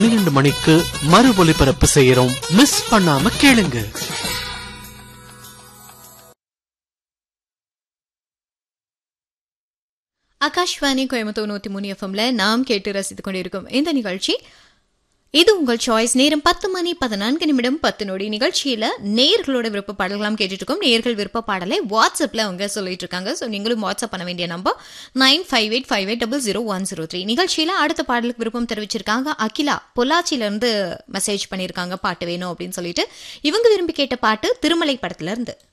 பன்னிரண்டு மணிக்கு மறு ஒலிபரப்பு செய்யறோம் மிஸ் பண்ணாம கேளுங்க ஆகாஷ்வாணி கோயம்புத்தூர் நூத்தி மூணு எஃப்எம்ல நாம் கேட்டு ரசித்துக் கொண்டிருக்கும் இந்த நிகழ்ச்சி இது உங்கள் சாய்ஸ் நேரம் பத்து மணி பதினான்கு நிமிடம் பத்து நொடி நிகழ்ச்சியில நேர்களோட விருப்ப பாடலாம் கேட்டுட்டு இருக்கோம் நேர்கள் விருப்ப பாடலை வாட்ஸ்அப்ல அவங்க சொல்லிட்டு இருக்காங்க ஸோ நீங்களும் வாட்ஸ்அப் பண்ண வேண்டிய number nine five eight five eight double zero one zero three நிகழ்ச்சியில அடுத்த பாடலுக்கு விருப்பம் தெரிவிச்சிருக்காங்க அகிலா பொள்ளாச்சியில இருந்து மெசேஜ் பண்ணியிருக்காங்க பாட்டு வேணும் அப்படின்னு சொல்லிட்டு இவங்க விரும்பி கேட்ட பாட்டு திருமலை படத்துல இருந்து